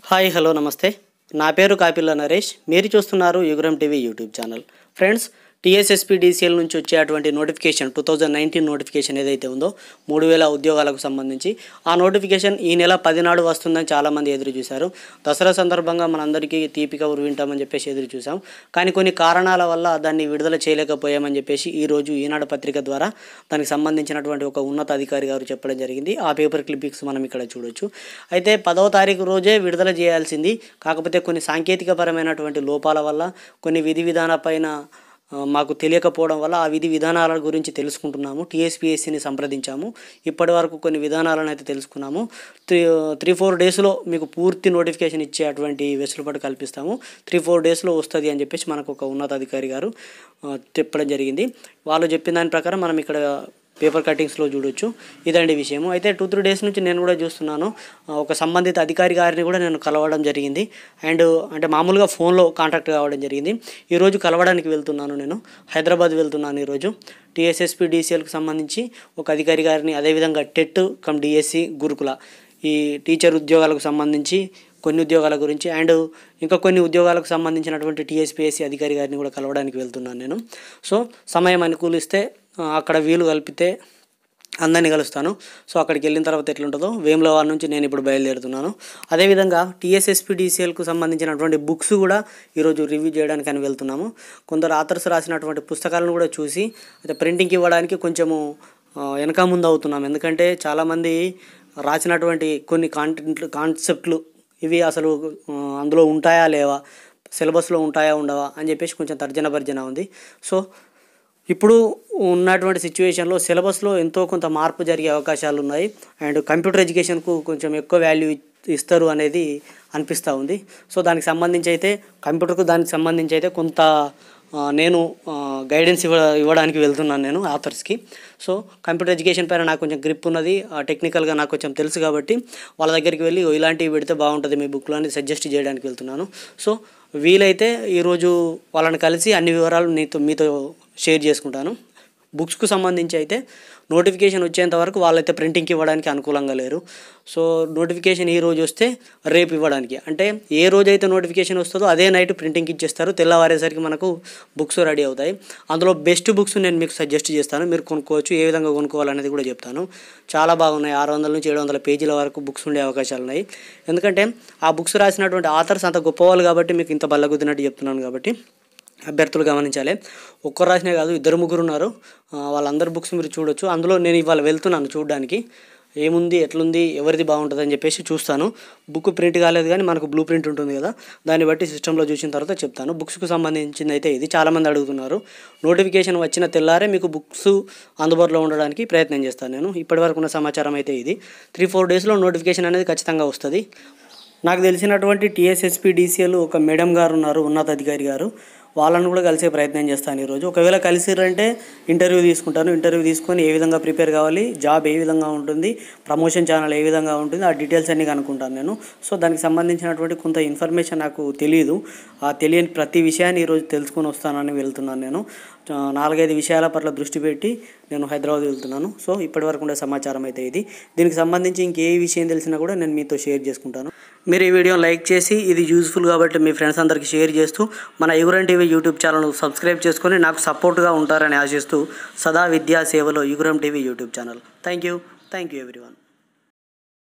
hi hello నమస్తే నా పేరు కాపిల్ల నరేష్ మీరు చూస్తున్నారు Yugaram TV YouTube channel friends TSSPDCL నుంచి వచ్చేటువంటి notification two thousand nineteen notification ఏదైతే ఉందో మూడు వేల ఉద్యోగాలకు సంబంధించి ఆ నోటిఫికేషన్ ఈ నెల పది నాడు వస్తుందని చాలామంది ఎదురు చూశారు దసరా సందర్భంగా మనందరికీ తీపి కబురు వింటామని చెప్పేసి ఎదురు చూసాం కానీ కొన్ని కారణాల వల్ల దాన్ని విడుదల చేయలేకపోయామని చెప్పేసి ఈరోజు ఈనాడు పత్రిక ద్వారా దానికి సంబంధించినటువంటి ఒక ఉన్నత అధికారి గారు చెప్పడం జరిగింది ఆ పేపర్ క్లిప్పింగ్స్ మనం ఇక్కడ చూడొచ్చు అయితే పదవ తారీఖు రోజే విడుదల చేయాల్సింది కాకపోతే కొన్ని సాంకేతికపరమైనటువంటి లోపాల వల్ల కొన్ని విధి విధానాలపైన ఆ, మాకు తెలియకపోవడం వల్ల ఆ విధి విధానాల గురించి తెలుసుకుంటున్నాము టీఎస్పీఎస్సీని సంప్రదించాము ఇప్పటి వరకు కొన్ని విధానాలను అయితే తెలుసుకున్నాము త్రీ త్రీ ఫోర్ డేస్లో మీకు పూర్తి నోటిఫికేషన్ ఇచ్చేటువంటి వెసులుబాటు కల్పిస్తాము త్రీ ఫోర్ డేస్లో వస్తుంది అని చెప్పేసి మనకు ఒక ఉన్నతాధికారి గారు ఆ, చెప్పడం జరిగింది వాళ్ళు చెప్పిన దాని ప్రకారం మనం ఇక్కడ పేపర్ కటింగ్స్లో చూడొచ్చు ఇదండి విషయము అయితే టూ త్రీ డేస్ నుంచి నేను కూడా చూస్తున్నాను ఆ, ఒక సంబంధిత అధికారి గారిని కూడా నేను కలవడం జరిగింది అండ్ అంటే మామూలుగా ఫోన్లో కాంటాక్ట్ కావడం జరిగింది ఈరోజు కలవడానికి వెళ్తున్నాను నేను హైదరాబాద్ వెళ్తున్నాను ఈరోజు టీఎస్ఎస్పీ డీసీఎల్కి సంబంధించి ఒక అధికారి గారిని అదేవిధంగా టెట్ కమ్ డిఎస్సి గురుకుల ఈ టీచర్ ఉద్యోగాలకు సంబంధించి కొన్ని ఉద్యోగాల గురించి అండ్ ఇంకా కొన్ని ఉద్యోగాలకు సంబంధించినటువంటి టీఎస్పీఎస్సీ అధికారి గారిని కూడా కలవడానికి వెళ్తున్నాను నేను సో సమయం అనుకూలిస్తే ఆ, అక్కడ వీలు కల్పితే అందరినీ కలుస్తాను సో అక్కడికి వెళ్ళిన తర్వాత ఎట్లుంటుందో వేములవాడ నుంచి నేను ఇప్పుడు బయలుదేరుతున్నాను అదేవిధంగా టీఎస్ఎస్పీ డీసీఎల్కు సంబంధించినటువంటి బుక్స్ కూడా ఈరోజు రివ్యూ చేయడానికి అని వెళ్తున్నాము కొందరు ఆథర్స్ రాసినటువంటి పుస్తకాలను కూడా చూసి అయితే ప్రింటింగ్కి ఇవ్వడానికి కొంచెము ఆ, వెనక ముందు అవుతున్నాం ఎందుకంటే చాలామంది రాసినటువంటి కొన్ని కాంటెంట్లు కాన్సెప్ట్లు ఇవి అసలు ఆ, అందులో ఉంటాయా లేవా సిలబస్లో ఉంటాయా ఉండవా అని చెప్పేసి కొంచెం తర్జన భర్జన ఉంది సో ఇప్పుడు ఉన్నటువంటి సిచ్యువేషన్లో సిలబస్లో ఎంతో కొంత మార్పు జరిగే అవకాశాలు ఉన్నాయి అండ్ కంప్యూటర్ ఎడ్యుకేషన్కు కొంచెం ఎక్కువ వాల్యూ ఇస్తారు అనేది అనిపిస్తూ ఉంది సో దానికి సంబంధించి అయితే కంప్యూటర్కు దానికి సంబంధించి అయితే కొంత ఆ, నేను గైడెన్స్ ఇవ్వ ఇవ్వడానికి వెళ్తున్నాను నేను ఆథర్స్కి సో కంప్యూటర్ ఎడ్యుకేషన్ పైన నాకు కొంచెం గ్రిప్ ఉన్నది టెక్నికల్గా నాకు కొంచెం తెలుసు కాబట్టి వాళ్ళ దగ్గరికి వెళ్ళి "ఓ, ఇలాంటివి పెడితే బాగుంటుంది మీ బుక్లో అని సజెస్ట్ చేయడానికి వెళ్తున్నాను సో వీలైతే ఈరోజు వాళ్ళని కలిసి అన్ని వివరాలు నీతో మీతో షేర్ చేసుకుంటాను బుక్స్కు సంబంధించి అయితే నోటిఫికేషన్ వచ్చేంత వరకు వాళ్ళైతే ప్రింటింగ్కి ఇవ్వడానికి అనుకూలంగా లేరు సో నోటిఫికేషన్ ఈ రోజు వస్తే రేపు ఇవ్వడానికి అంటే ఏ రోజైతే నోటిఫికేషన్ వస్తుందో అదే నైట్ ప్రింటింగ్కి ఇచ్చేస్తారు తెల్లవారేసరికి మనకు బుక్స్ రెడీ అవుతాయి అందులో బెస్ట్ బుక్స్ నేను మీకు సజెస్ట్ చేస్తాను మీరు కొనుక్కోవచ్చు ఏ విధంగా కొనుక్కోవాలనేది కూడా చెప్తాను చాలా బాగున్నాయి ఆరు వందల నుంచి ఏడు వందల పేజీల వరకు బుక్స్ ఉండే అవకాశాలు ఉన్నాయి ఎందుకంటే ఆ బుక్స్ రాసినటువంటి ఆథర్స్ అంత గొప్పవాళ్ళు కాబట్టి మీకు ఇంత బల్లగుద్దినట్టు చెప్తున్నాను కాబట్టి అభ్యర్థులు గమనించాలి ఒక్కరు రాసినే కాదు ఇద్దరు ముగ్గురు ఉన్నారు ఆ, వాళ్ళందరి బుక్స్ మీరు చూడొచ్చు అందులో నేను ఇవాళ వెళ్తున్నాను చూడడానికి ఏముంది ఎట్లుంది ఎవరిది బాగుంటుంది అని చెప్పేసి చూస్తాను బుక్ ప్రింట్ కాలేదు కానీ మనకు బ్లూ ప్రింట్ ఉంటుంది కదా దాన్ని బట్టి సిస్టంలో చూసిన తర్వాత చెప్తాను బుక్స్కు సంబంధించింది అయితే ఇది చాలామంది అడుగుతున్నారు నోటిఫికేషన్ వచ్చిన తెల్లారే మీకు బుక్స్ అందుబాటులో ఉండడానికి ప్రయత్నం చేస్తాను నేను ఇప్పటివరకు ఉన్న సమాచారం అయితే ఇది త్రీ ఫోర్ డేస్లో నోటిఫికేషన్ అనేది ఖచ్చితంగా వస్తుంది నాకు తెలిసినటువంటి టీఎస్ఎస్పీ డీసీఎల్ ఒక మేడం గారు ఉన్నారు ఉన్నతాధికారి గారు వాళ్ళని కూడా కలిసే ప్రయత్నం చేస్తాను ఈరోజు ఒకవేళ కలిసిరంటే ఇంటర్వ్యూ తీసుకుంటాను ఇంటర్వ్యూ తీసుకొని ఏ విధంగా ప్రిపేర్ కావాలి జాబ్ ఏ విధంగా ఉంటుంది ప్రమోషన్ ఛానల్ ఏ విధంగా ఉంటుంది ఆ డీటెయిల్స్ అన్నీ కనుక్కుంటాను నేను సో దానికి సంబంధించినటువంటి కొంత ఇన్ఫర్మేషన్ నాకు తెలియదు ఆ తెలియని ప్రతి విషయాన్ని ఈరోజు తెలుసుకొని వస్తానని వెళ్తున్నాను నేను ఆ, నాలుగైదు విషయాల పట్ల దృష్టి పెట్టి నేను హైదరాబాద్ వెళ్తున్నాను సో ఇప్పటివరకు ఉండే సమాచారం అయితే ఇది దీనికి సంబంధించి ఇంకే విషయం తెలిసినా కూడా నేను మీతో షేర్ చేసుకుంటాను మీరు ఈ వీడియోని లైక్ చేసి ఇది యూజ్ఫుల్ కాబట్టి మీ ఫ్రెండ్స్ అందరికీ షేర్ చేస్తూ మన యుగురం టీవీ యూట్యూబ్ ఛానల్ సబ్స్క్రైబ్ చేసుకొని నాకు సపోర్ట్గా ఉంటారని ఆశిస్తూ సదా విద్యా సేవలో యుగురం TV YouTube channel thank you thank you everyone